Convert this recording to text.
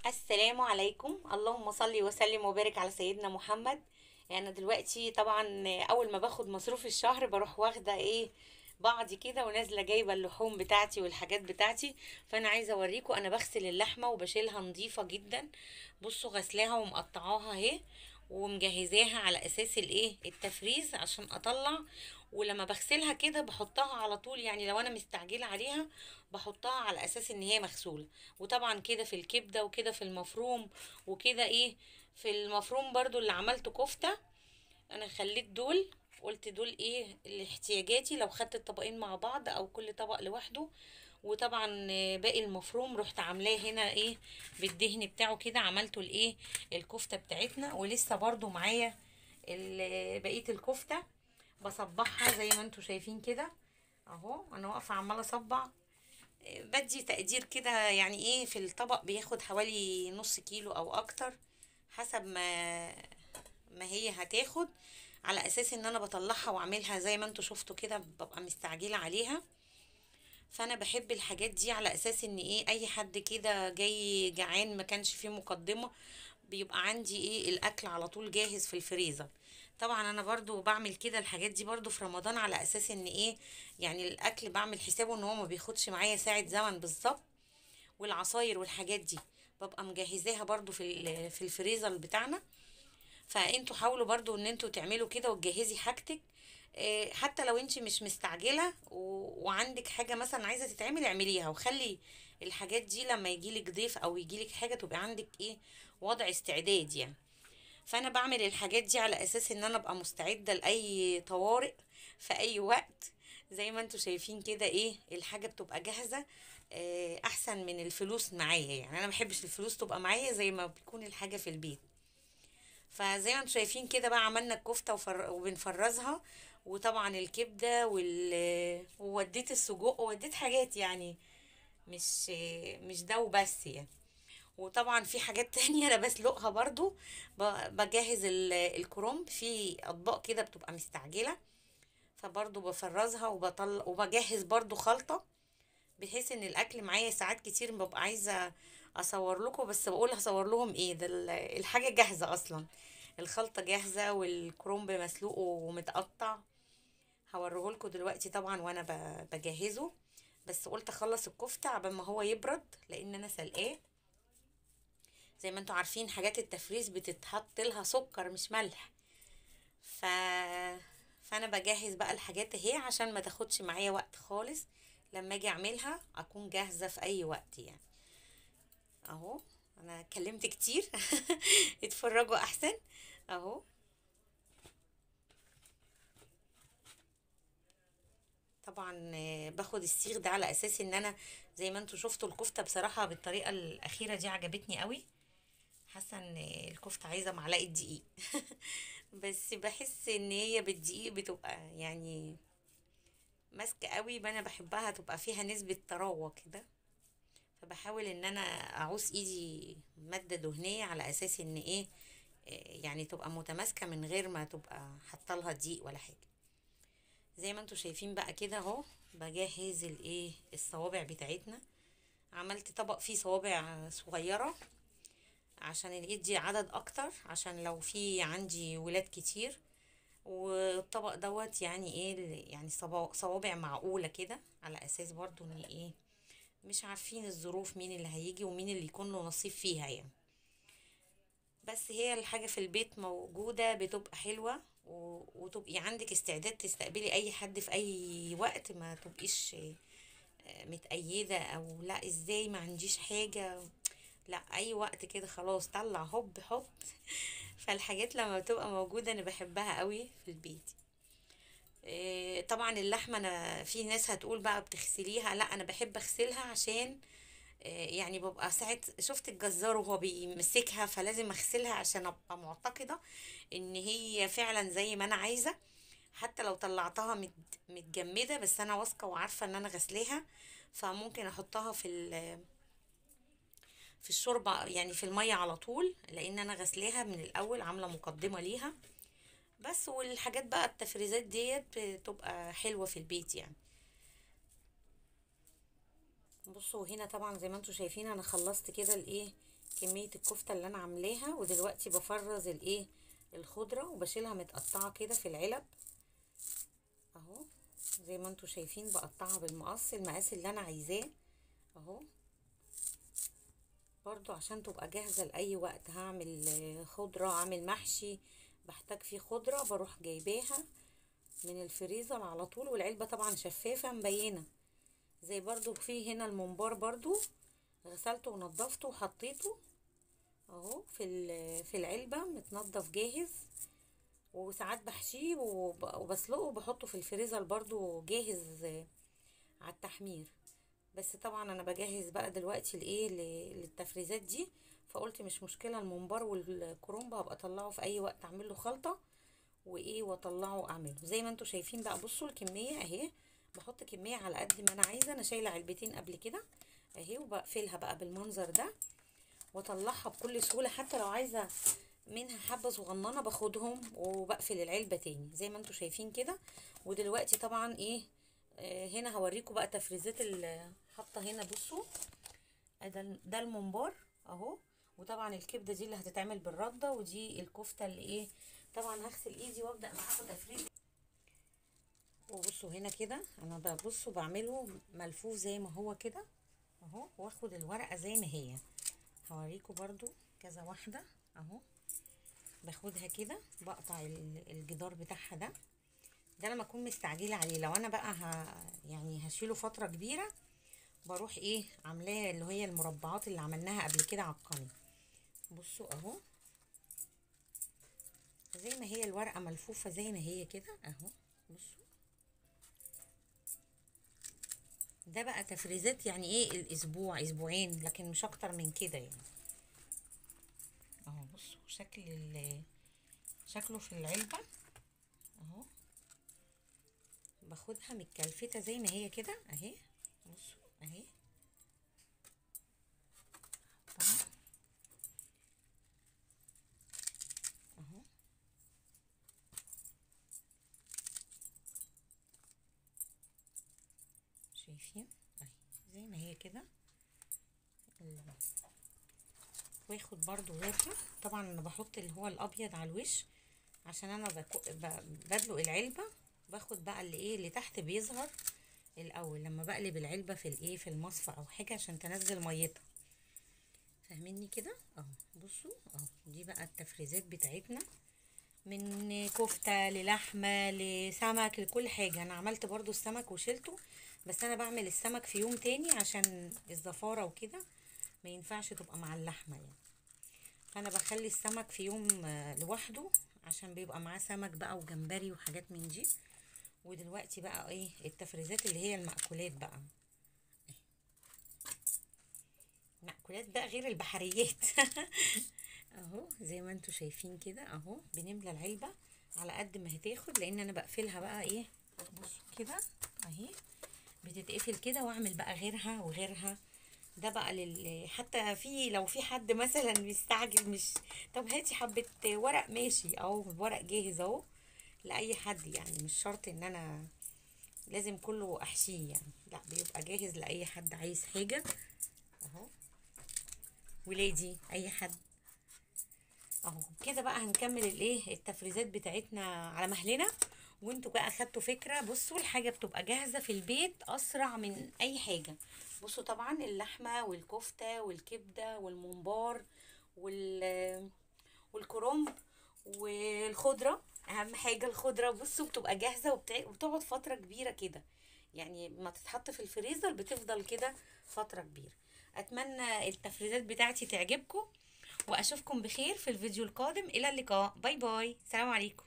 السلام عليكم اللهم صل وسلم وبارك على سيدنا محمد يعني أنا دلوقتي طبعا اول ما باخد مصروف الشهر بروح واخده ايه بعضي كده ونازله جايبه اللحوم بتاعتي والحاجات بتاعتي فانا عايزه اوريكم انا بغسل اللحمه وبشيلها نظيفه جدا بصوا غسلاها ومقطعاها اهي ومجهزاها على اساس الايه التفريز عشان اطلع ولما بغسلها كده بحطها على طول يعني لو انا مستعجله عليها بحطها على اساس ان هي مغسوله وطبعا كده في الكبده وكده في المفروم وكده ايه في المفروم برضو اللي عملته كفته انا خليت دول قلت دول ايه الاحتياجاتي لو خدت الطبقين مع بعض او كل طبق لوحده وطبعا آه، باقي المفروم رحت عاملاه هنا ايه بالدهن بتاعه كده عملته الايه الكفته بتاعتنا ولسه برضو معايا ال- بقيه الكفته بصبعها زي ما انتوا شايفين كده اهو انا واقفه عماله اصبع آه، بدي تقدير كده يعني ايه في الطبق بياخد حوالي نص كيلو او اكتر حسب ما ما هي هتاخد على اساس ان انا بطلعها واعملها زي ما انتوا شفتوا كده ببقى مستعجله عليها فانا بحب الحاجات دي على اساس ان ايه اي حد كده جاي جعان ما كانش فيه مقدمه بيبقى عندي ايه الاكل على طول جاهز في الفريزر طبعا انا برضو بعمل كده الحاجات دي برضو في رمضان على اساس ان ايه يعني الاكل بعمل حسابه ان هو ما بياخدش معايا ساعه زمن بالظبط والعصاير والحاجات دي ببقى مجهزاها برضو في ال- في الفريزر بتاعنا فانتوا حاولوا برضو ان انتوا تعملوا كده وتجهزي حاجتك آه، حتى لو انت مش مستعجله و... وعندك حاجه مثلا عايزه تتعمل اعمليها وخلي الحاجات دي لما يجيلك ضيف او يجيلك حاجه تبقى عندك ايه وضع استعداد يعني فانا بعمل الحاجات دي على اساس ان انا ابقى مستعده لاي طوارئ في اي وقت زي ما انتوا شايفين كده ايه الحاجه بتبقى جاهزه آه، احسن من الفلوس معايا يعني انا ما بحبش الفلوس تبقى معايا زي ما بتكون الحاجه في البيت فزي ما انتم شايفين كده بقى عملنا الكفته وفر... وبنفرزها وطبعا الكبده وال ووديت السجق ووديت حاجات يعني مش مش ده وبس يعني وطبعا في حاجات تانية انا بسلقها برضو ب- بجهز ال- الكرنب في اطباق كده بتبقى مستعجله فبرضو بفرزها وبطل وبجهز برضو خلطه بحيث ان الاكل معايا ساعات كتير ببقى عايزه اصور لكم بس بقول هصور لهم ايه ده ال- الحاجه جاهزه اصلا الخلطه جاهزه والكرنب مسلوق ومتقطع هوريه لكم دلوقتي طبعا وانا ب- بجهزه بس قلت اخلص الكفته عبال ما هو يبرد لان انا سلقاه زي ما انتوا عارفين حاجات التفريز بتتحط لها سكر مش ملح ف فانا بجهز بقى الحاجات اهي عشان ما تاخدش معايا وقت خالص لما اجي اعملها اكون جاهزه في اي وقت يعني اهو انا اتكلمت كتير اتفرجوا احسن اهو طبعا آه، باخد السيخ ده على اساس ان انا زي ما انتوا شفتوا الكفته بصراحه بالطريقه الاخيره دي عجبتني قوي حاسه ان الكفته عايزه معلقه دقيق بس بحس ان هي بالدقيق بتبقى يعني ماسكه قوي ما انا بحبها تبقى فيها نسبه طراوه كده فبحاول ان انا اعوز ايدي ماده دهنيه على اساس ان ايه إيه يعني تبقى متماسكه من غير ما تبقى حاطه لها دقيق ولا حاجه زي ما انتوا شايفين بقى كده اهو بجهز الايه الصوابع بتاعتنا عملت طبق فيه صوابع صغيره عشان يدي عدد اكتر عشان لو في عندي ولاد كتير والطبق دوت يعني ايه ال- يعني صبا- صوابع معقولة كده على اساس برضو ان ايه مش عارفين الظروف مين اللي هيجي ومين اللي يكون له نصيب فيها يعني بس هي الحاجة في البيت موجودة بتبقى حلوة و- وتبقي عندك استعداد تستقبلي اي حد في اي وقت ما تبقيش آه، متأيدة او لا ازاي ما عنديش حاجة لا اي وقت كده خلاص طلع هوب حط فالحاجات لما بتبقى موجودة انا بحبها قوي في البيت إيه، طبعا اللحمة انا في ناس هتقول بقى بتغسليها لا انا بحب اغسلها عشان إيه، يعني ببقى ساعة شفت الجزار وهو بيمسكها فلازم اغسلها عشان ابقى معتقدة ان هي فعلا زي ما انا عايزة حتى لو طلعتها مت- متجمدة بس انا واثقة وعارفة ان انا غسلاها فممكن احطها في ال في الشوربة يعني في المية على طول لان انا غسلاها من الاول عاملة مقدمة ليها بس والحاجات بقى التفريزات ديت بتبقى حلوة في البيت يعني بصوا هنا طبعا زي ما انتوا شايفين انا خلصت كده الايه كمية الكفتة اللي انا عاملاها ودلوقتي بفرز الايه الخضرة وبشيلها متقطعة كده في العلب اهو زي ما انتوا شايفين بقطعها بالمقص المقاس اللي انا عايزاه اهو برضو عشان تبقى جاهزة لأي وقت هعمل آه، خضرة اعمل محشي بحتاج فيه خضرة بروح جايباها من الفريزر على طول والعلبة طبعا شفافة مبينة زي برضو في هنا الممبار برضو غسلته ونضفته وحطيته اهو في ال- في العلبة متنضف جاهز وساعات بحشيه وب- وبسلقه وبحطه في الفريزر برضو جاهز آه، على التحمير بس طبعا انا بجهز بقى دلوقتي لايه ل- للتفريزات دي فقلت مش مشكله الممبار والكرنب هبقى اطلعه في اي وقت اعمل له خلطه وايه واطلعه اعمله زي ما انتوا شايفين بقى بصوا الكميه اهي بحط كميه على قد ما انا عايزه انا شايله علبتين قبل كده اهي وبقفلها بقى بالمنظر ده واطلعها بكل سهوله حتى لو عايزه منها حبه صغننه باخدهم وبقفل العلبه تاني زي ما انتوا شايفين كده ودلوقتي طبعا ايه آه هنا هوريكم بقى تفريزات ال- حاطه هنا بصوا آه ده ده الممبار اهو وطبعا الكبده دي اللي هتتعمل بالرده ودي الكفته اللي ايه طبعا هغسل ايدي وابدا معاكم تفريز وبصوا هنا كده انا ببصوا بعمله ملفوف زي ما هو كده اهو واخد الورقه زي ما هي هوريكم برضو كذا واحده اهو باخدها كده بقطع ال- الجدار بتاعها ده ده لما اكون مستعجله عليه لو انا بقى ه... يعني هشيله فتره كبيره بروح ايه عاملاه اللي هي المربعات اللي عملناها قبل كده على القناه بصوا اهو زي ما هي الورقه ملفوفه زي ما هي كده اهو بصوا ده بقى تفريزات يعني ايه الاسبوع اسبوعين لكن مش اكتر من كده يعني اهو بصوا شكل ال شكله في العلبة اهو باخدها متكلفتة زي ما هي كده اهي بصوا اهي أحطها. اهو شايفين اهي زي ما هي كده ال- واخد برضو غيرها طبعا انا بحط اللي هو الابيض على الوش عشان انا بكو... ب- بدلق العلبه باخد بقى اللي ايه اللي تحت بيظهر الاول لما بقلب العلبه في الايه في المصفى او حاجه عشان تنزل ميتها فاهميني كده اهو بصوا اهو دي بقى التفريزات بتاعتنا من كفتة للحمة لسمك لكل حاجة انا عملت برضو السمك وشلته بس انا بعمل السمك في يوم تاني عشان الزفارة وكده ما ينفعش تبقى مع اللحمة يعني فانا بخلي السمك في يوم آه، لوحده عشان بيبقى معاه سمك بقى وجمبري وحاجات من دي ودلوقتي بقى ايه التفريزات اللي هي المأكولات بقى مأكولات بقى غير البحريات اهو زي ما انتوا شايفين كده اهو بنملى العلبة على قد ما هتاخد لان انا بقفلها بقى ايه بصوا كده اهي بتتقفل كده واعمل بقى غيرها وغيرها ده بقى لل حتى في لو في حد مثلا بيستعجل مش طب هاتي حبة ورق ماشي اهو ورق جاهز اهو لأي حد يعني مش شرط ان انا لازم كله احشيه يعني لا بيبقى جاهز لأي حد عايز حاجة اهو ولادي اي حد اهو كده بقى هنكمل الايه التفريزات بتاعتنا على مهلنا وانتوا بقى خدتوا فكره بصوا الحاجه بتبقى جاهزه في البيت اسرع من اي حاجه بصوا طبعا اللحمه والكفته والكبده والممبار وال والكرنب والخضره اهم حاجه الخضره بصوا بتبقى جاهزه وبتع- وبتقعد فتره كبيره كده يعني ما تتحط في الفريزر بتفضل كده فتره كبيره اتمنى التفريزات بتاعتي تعجبكم واشوفكم بخير في الفيديو القادم الى اللقاء باي باي سلام عليكم